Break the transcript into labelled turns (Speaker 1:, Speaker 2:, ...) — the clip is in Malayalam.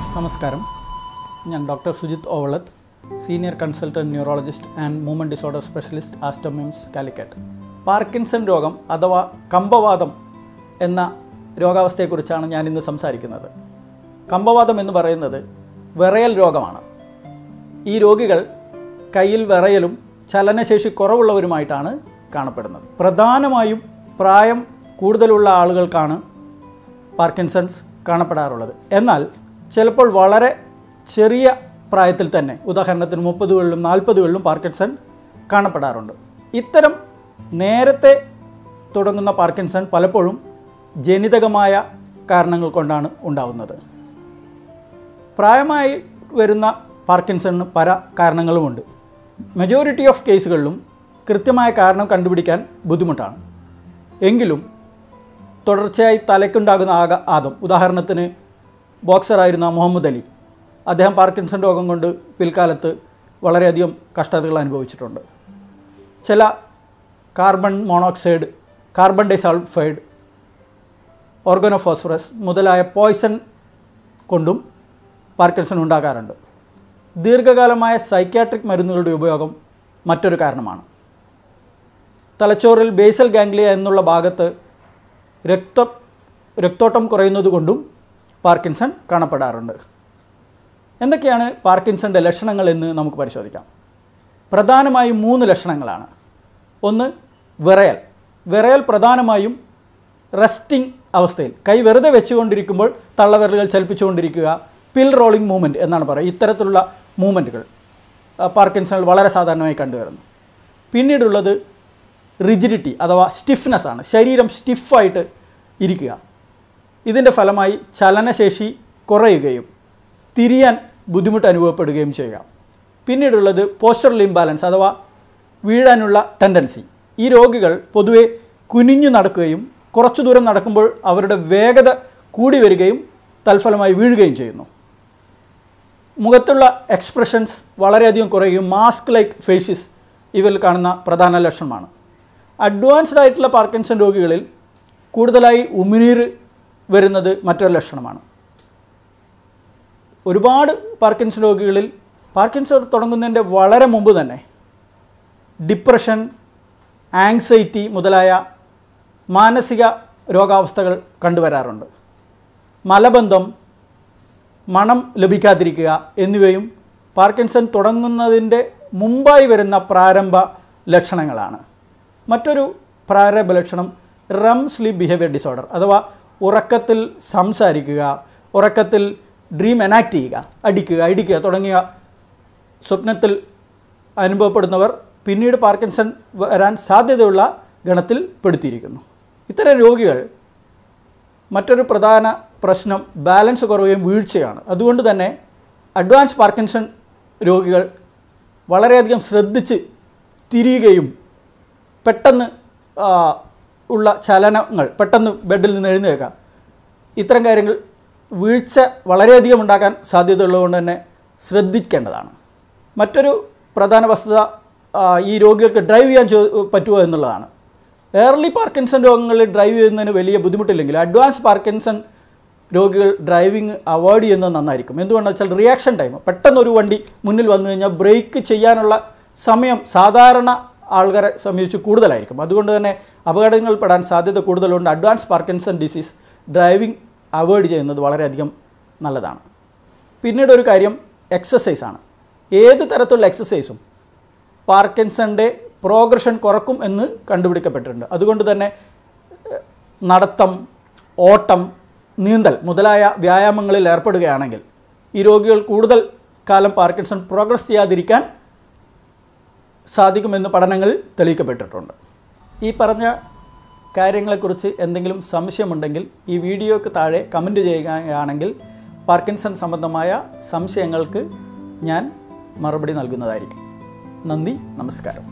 Speaker 1: നമസ്കാരം ഞാൻ doctor Sujith Ovalath senior consultant neurologist and movement disorder specialist Aster MIMS Calicut Parkinson രോഗം അഥവാ കമ്പവാദം എന്ന രോഗാവസ്ഥയെക്കുറിച്ചാണ് ഞാൻ ഇന്ന് സംസാരിക്കുന്നത് കമ്പവാദം എന്ന് പറയുന്നത് വിറയൽ രോഗമാണ് ഈ രോഗികൾ കയ്യിൽ വിറയലും ചലനശേഷി കുറവുള്ളവരുമായിട്ടാണ് കാണപ്പെടുന്നത് പ്രധാനമായും പ്രായം കൂടുതലുള്ള ആളുകൾക്കാണ് പാർക്കിൻസൺസ് കാണപ്പെടാറുള്ളത് എന്നാൽ ചിലപ്പോൾ വളരെ ചെറിയ പ്രായത്തിൽ തന്നെ ഉദാഹരണത്തിന് മുപ്പതുകളിലും നാൽപ്പതുകളിലും പാർക്കിൻസൺ കാണപ്പെടാറുണ്ട് ഇത്തരം നേരത്തെ തുടങ്ങുന്ന പാർക്കിൻസൺ പലപ്പോഴും ജനിതകമായ കാരണങ്ങൾ കൊണ്ടാണ് ഉണ്ടാവുന്നത് പ്രായമായി വരുന്ന പാർക്കിൻസണിന് പല കാരണങ്ങളുമുണ്ട് മെജോറിറ്റി ഓഫ് കേസുകളിലും കൃത്യമായ കാരണം കണ്ടുപിടിക്കാൻ ബുദ്ധിമുട്ടാണ് എങ്കിലും തുടർച്ചയായി തലയ്ക്കുണ്ടാകുന്ന ആക ആദം ഉദാഹരണത്തിന് ബോക്സറായിരുന്ന മുഹമ്മദ് അലി അദ്ദേഹം പാർക്കിൻസൺ രോഗം കൊണ്ട് പിൽക്കാലത്ത് വളരെയധികം കഷ്ടതകൾ അനുഭവിച്ചിട്ടുണ്ട് ചില carbon monoxide carbon disulphide organophosphorus മുതലായ പോയ്സൺ കൊണ്ടും പാർക്കിൻസൺ ഉണ്ടാകാറുണ്ട് ദീർഘകാലമായ സൈക്യാട്രിക് മരുന്നുകളുടെ ഉപയോഗം മറ്റൊരു കാരണമാണ് തലച്ചോറിൽ ബേസൽ ഗാംഗ്ലിയ എന്നുള്ള ഭാഗത്ത് രക്ത രക്തോട്ടം കുറയുന്നത് കൊണ്ടും പാർക്കിൻസൺ കാണപ്പെടാറുണ്ട് എന്തൊക്കെയാണ് പാർക്കിൻസൻ്റെ ലക്ഷണങ്ങൾ എന്ന് നമുക്ക് പരിശോധിക്കാം പ്രധാനമായും മൂന്ന് ലക്ഷണങ്ങളാണ് ഒന്ന് വിറയൽ വിറയൽ പ്രധാനമായും റെസ്റ്റിംഗ് അവസ്ഥയിൽ കൈ വെറുതെ വെച്ചുകൊണ്ടിരിക്കുമ്പോൾ തള്ളവിരലുകൾ ചലിപ്പിച്ചുകൊണ്ടിരിക്കുക പിൽ റോളിംഗ് മൂവ്മെൻറ്റ് എന്നാണ് പറയുക ഇത്തരത്തിലുള്ള മൂവ്മെൻറ്റുകൾ പാർക്കിൻസണിൽ വളരെ സാധാരണമായി കണ്ടുവരുന്നു പിന്നീടുള്ളത് റിജിഡിറ്റി അഥവാ സ്റ്റിഫ്നെസ് ആണ് ശരീരം സ്റ്റിഫായിട്ട് ഇരിക്കുക ഇതിൻ്റെ ഫലമായി ചലനശേഷി കുറയുകയും തിരിയാൻ ബുദ്ധിമുട്ട് അനുഭവപ്പെടുകയും ചെയ്യുക പിന്നീടുള്ളത് പോസ്റ്ററൽ ഇംബാലൻസ് അഥവാ വീഴാനുള്ള ടെൻഡൻസി ഈ രോഗികൾ പൊതുവെ കുനിഞ്ഞു നടക്കുകയും കുറച്ചു ദൂരം നടക്കുമ്പോൾ അവരുടെ വേഗത കൂടി വരികയും തൽഫലമായി വീഴുകയും ചെയ്യുന്നു മുഖത്തുള്ള എക്സ്പ്രഷൻസ് വളരെയധികം കുറയുകയും മാസ്ക് ലൈക്ക് ഫേഷ്യസ് ഇവരിൽ കാണുന്ന പ്രധാന ലക്ഷണമാണ് അഡ്വാൻസ്ഡ് ആയിട്ടുള്ള പാർക്കിൻസൺ രോഗികളിൽ കൂടുതലായി ഉമിനീര് വരുന്നത് മറ്റൊരു ലക്ഷണമാണ് ഒരുപാട് പാർക്കിൻസൺ രോഗികളിൽ പാർക്കിൻസൺ തുടങ്ങുന്നതിൻ്റെ വളരെ മുമ്പ് തന്നെ ഡിപ്രഷൻ ആങ്സൈറ്റി മുതലായ മാനസിക രോഗാവസ്ഥകൾ കണ്ടുവരാറുണ്ട് മലബന്ധം മണം ലഭിക്കാതിരിക്കുക എന്നിവയും പാർക്കിൻസൺ തുടങ്ങുന്നതിൻ്റെ മുമ്പായി വരുന്ന പ്രാരംഭ ലക്ഷണങ്ങളാണ് മറ്റൊരു പ്രാരംഭ ലക്ഷണം റം സ്ലീപ്പ് ബിഹേവിയർ ഡിസോർഡർ അഥവാ ഉറക്കത്തിൽ സംസാരിക്കുക ഉറക്കത്തിൽ ഡ്രീം എനാക്ട് ചെയ്യുക അടിക്കുക ഇടിക്കുക തുടങ്ങിയ സ്വപ്നത്തിൽ അനുഭവപ്പെടുന്നവർ പിന്നീട് പാർക്കിൻസൺ വരാൻ സാധ്യതയുള്ള ഗണത്തിൽ പെടുത്തിയിരിക്കുന്നു ഇത്തരം രോഗികൾ മറ്റൊരു പ്രധാന പ്രശ്നം ബാലൻസ് കുറവുകയും വീഴ്ചയാണ് അതുകൊണ്ട് തന്നെ അഡ്വാൻസ് പാർക്കിൻസൺ രോഗികൾ വളരെയധികം ശ്രദ്ധിച്ച് തിരിയുകയും പെട്ടെന്ന് ആ, ഉള്ള ചലനങ്ങൾ പെട്ടെന്ന് ബെഡിൽ നിന്ന് എഴുന്നേൽക്കുക ഇത്തരം കാര്യങ്ങൾ വീഴ്ച വളരെയധികം ഉണ്ടാക്കാൻ സാധ്യതയുള്ളതുകൊണ്ട് തന്നെ ശ്രദ്ധിക്കേണ്ടതാണ് മറ്റൊരു പ്രധാന വസ്തുത ആ, ഈ രോഗികൾക്ക് ഡ്രൈവ് ചെയ്യാൻ ചോ- പറ്റുമോ എന്നുള്ളതാണ് ഏർലി പാർക്കിൻസൺ രോഗങ്ങളിൽ ഡ്രൈവ് ചെയ്യുന്നതിന് വലിയ ബുദ്ധിമുട്ടില്ലെങ്കിൽ അഡ്വാൻസ് പാർക്കിൻസൺ രോഗികൾ ഡ്രൈവിംഗ് അവോയ്ഡ് ചെയ്യുന്നത് നന്നായിരിക്കും എന്തുകൊണ്ടെന്ന് വെച്ചാൽ റിയാക്ഷൻ ടൈം പെട്ടെന്ന് ഒരു വണ്ടി മുന്നിൽ വന്നു കഴിഞ്ഞാൽ ബ്രേക്ക് ചെയ്യാനുള്ള സമയം സാധാരണ ആൾക്കാരെ സംബന്ധിച്ച് കൂടുതലായിരിക്കും അതുകൊണ്ട് തന്നെ അപകടങ്ങൾ പെടാൻ സാധ്യത കൂടുതലുണ്ട് advance Parkinson disease driving avoid ചെയ്യുന്നത് വളരെയധികം നല്ലതാണ് പിന്നീട് ഒരു കാര്യം എക്സസൈസ് ആണ് ഏത് തരത്തിലുള്ള എക്സസൈസും പാർക്കിൻസൻ്റെ പ്രോഗ്രഷൻ കുറക്കും എന്ന് കണ്ടുപിടിക്കപ്പെട്ടിട്ടുണ്ട് അതുകൊണ്ട് തന്നെ ഏഹ്, നടത്തം ഓട്ടം നീന്തൽ മുതലായ വ്യായാമങ്ങളിൽ ഏർപ്പെടുകയാണെങ്കിൽ ഈ രോഗികൾ കൂടുതൽ കാലം പാർക്കിൻസൺ പ്രോഗ്രസ് ചെയ്യാതിരിക്കാൻ സാധിക്കുമെന്ന് പഠനങ്ങളിൽ തെളിയിക്കപ്പെട്ടിട്ടുണ്ട് ഈ പറഞ്ഞ കാര്യങ്ങളെക്കുറിച്ച് എന്തെങ്കിലും സംശയമുണ്ടെങ്കിൽ ഈ വീഡിയോയ്ക്ക് താഴെ കമൻറ്റ് ചെയ്യുകയാണെങ്കിൽ പാർക്കിൻസൺ സംബന്ധമായ സംശയങ്ങൾക്ക് ഞാൻ മറുപടി നൽകുന്നതായിരിക്കും നന്ദി നമസ്കാരം